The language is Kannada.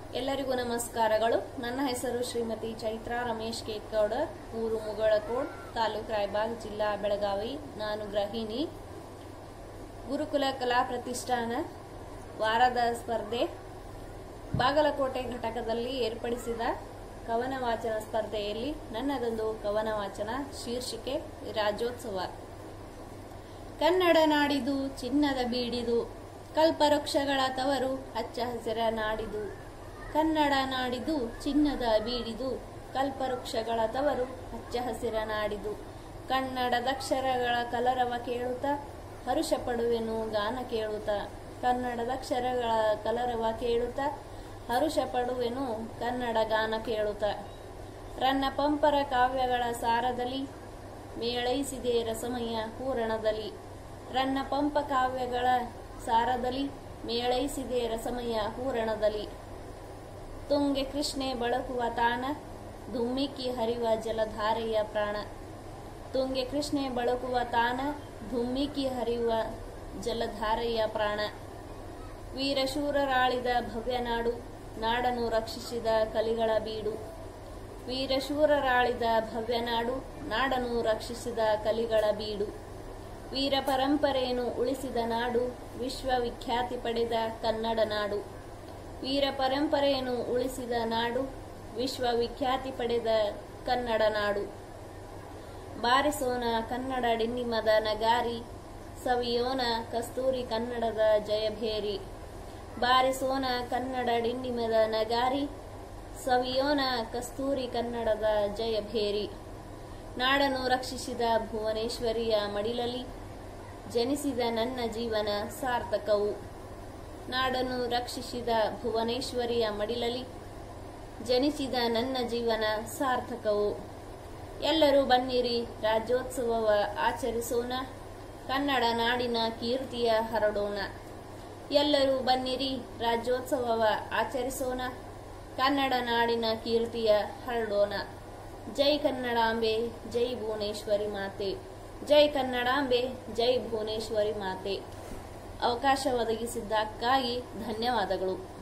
ಎಲ್ಲರಿಗೂ ನಮಸ್ಕಾರಗಳು ನನ್ನ ಹೆಸರು ಶ್ರೀಮತಿ ಚೈತ್ರಾ ರಮೇಶ್ ಕೇತ್ಗೌಡರ್ ಊರು ಮುಗಳಕೋಡ್ ತಾಲೂಕು ರಾಯಬಾಗ್ ಜಿಲ್ಲಾ ಬೆಳಗಾವಿ ನಾನು ಗೃಹಿಣಿ ಗುರುಕುಲ ಕಲಾ ಪ್ರತಿಷ್ಠಾನ ವಾರದ ಸ್ಪರ್ಧೆ ಬಾಗಲಕೋಟೆ ಘಟಕದಲ್ಲಿ ಏರ್ಪಡಿಸಿದ ಕವನ ವಾಚನ ಸ್ಪರ್ಧೆಯಲ್ಲಿ ನನ್ನದೊಂದು ಕವನ ವಾಚನ ಶೀರ್ಷಿಕೆ ರಾಜ್ಯೋತ್ಸವ ಕನ್ನಡ ನಾಡಿದು ಚಿನ್ನದ ಬೀಡಿದು ಕಲ್ಪವೃಕ್ಷಗಳ ತವರು ಹಚ್ಚ ಹಸಿರ ನಾಡಿದು ಕನ್ನಡ ನಾಡಿದು ಚಿನ್ನದ ಬೀಡಿದು ಕಲ್ಪವೃಕ್ಷಗಳ ತವರು ಹಚ್ಚ ಹಸಿರ ನಾಡಿದು ಕನ್ನಡದಕ್ಷರಗಳ ಕಲರವ ಕೇಳುತ್ತ ಹರುಷ ಪಡುವೆನು ಗಾನ ಕೇಳುತ್ತ ಕನ್ನಡದಕ್ಷರಗಳ ಕಲರವ ಕೇಳುತ್ತ ಹರುಷ ಪಡುವೆನು ಕನ್ನಡ ಗಾನ ಕೇಳುತ್ತ ರನ್ನ ಪಂಪರ ಕಾವ್ಯಗಳ ಸಾರದಲ್ಲಿ ಮೇಳೈಸಿದೆ ರಸಮಯ ಹೂರಣದಲ್ಲಿ ರನ್ನ ಪಂಪ ಕಾವ್ಯಗಳ ಸಾರದಲ್ಲಿ ಮೇಳೈಸಿದೆ ರಸಮಯ ಹೂರಣದಲ್ಲಿ ತುಂಗೆ ಕೃಷ್ಣೆ ಬಳಕುವ ತಾಣ ಧುಮ್ಮಿಕ್ಕಿ ಹರಿವ ಜಲಧಾರೆಯ ಪ್ರಾಣ ತುಂಗೆ ಕೃಷ್ಣೆ ಬಳಕುವ ತಾಣ ಧುಮ್ಮಿಕ್ಕಿ ಹರಿಯುವ ಜಲಧಾರೆಯ ಪ್ರಾಣ ವೀರಶೂರರಾಳಿದ ಭವ್ಯ ನಾಡು ನಾಡನ್ನು ರಕ್ಷಿಸಿದ ಕಲಿಗಳ ಬೀಡು ವೀರಶೂರರಾಳಿದ ಭವ್ಯ ನಾಡು ನಾಡನ್ನು ರಕ್ಷಿಸಿದ ಕಲಿಗಳ ಬೀಡು ವೀರ ಪರಂಪರೆಯನ್ನು ಉಳಿಸಿದ ನಾಡು ವಿಶ್ವವಿಖ್ಯಾತಿ ಪಡೆದ ಕನ್ನಡ ನಾಡು ವೀರ ಪರಂಪರೆಯನ್ನು ಉಳಿಸಿದ ನಾಡು ವಿಶ್ವವಿಖ್ಯಾತಿ ಪಡೆದ ಕನ್ನಡ ನಾಡು ಬಾರಿಸೋನ ಕನ್ನಡ ಡಿನ್ನಿಮದ ನಗಾರಿ ಸವಿಯೋನ ಕಸ್ತೂರಿ ಕನ್ನಡದ ಜಯಭೇರಿ ಬಾರಿಸೋನ ಕನ್ನಡ ಡಿಂಡಿಮದ ನಗಾರಿ ಸವಿಯೋನ ಕಸ್ತೂರಿ ಕನ್ನಡದ ಜಯಭೇರಿ ನಾಡನ್ನು ರಕ್ಷಿಸಿದ ಭುವನೇಶ್ವರಿಯ ಮಡಿಲಲ್ಲಿ ಜನಿಸಿದ ನನ್ನ ಜೀವನ ಸಾರ್ಥಕವು ನಾಡನ್ನು ರಕ್ಷಿಸಿದ ಭುವನೇಶ್ವರಿಯ ಮಡಿಲಲ್ಲಿ ಜನಿಸಿದ ನನ್ನ ಜೀವನ ಸಾರ್ಥಕವು ಎಲ್ಲರೂ ಬನ್ನಿರಿ ರಾಜ್ಯೋತ್ಸವವ ಆಚರಿಸೋಣ ಕನ್ನಡ ನಾಡಿನ ಕೀರ್ತಿಯ ಹರಡೋಣ ಎಲ್ಲರೂ ಬನ್ನಿರಿ ರಾಜ್ಯೋತ್ಸವವ ಆಚರಿಸೋಣ ಕನ್ನಡ ನಾಡಿನ ಕೀರ್ತಿಯ ಹರಡೋಣ ಜೈ ಕನ್ನಡಾಂಬೆ ಜೈ ಭುವನೇಶ್ವರಿ ಮಾತೆ ಜೈ ಕನ್ನಡಾಂಬೆ ಜೈ ಭುವನೇಶ್ವರಿ ಮಾತೆ ಅವಕಾಶ ಒದಗಿಸಿದ್ದಕ್ಕಾಗಿ ಧನ್ಯವಾದಗಳು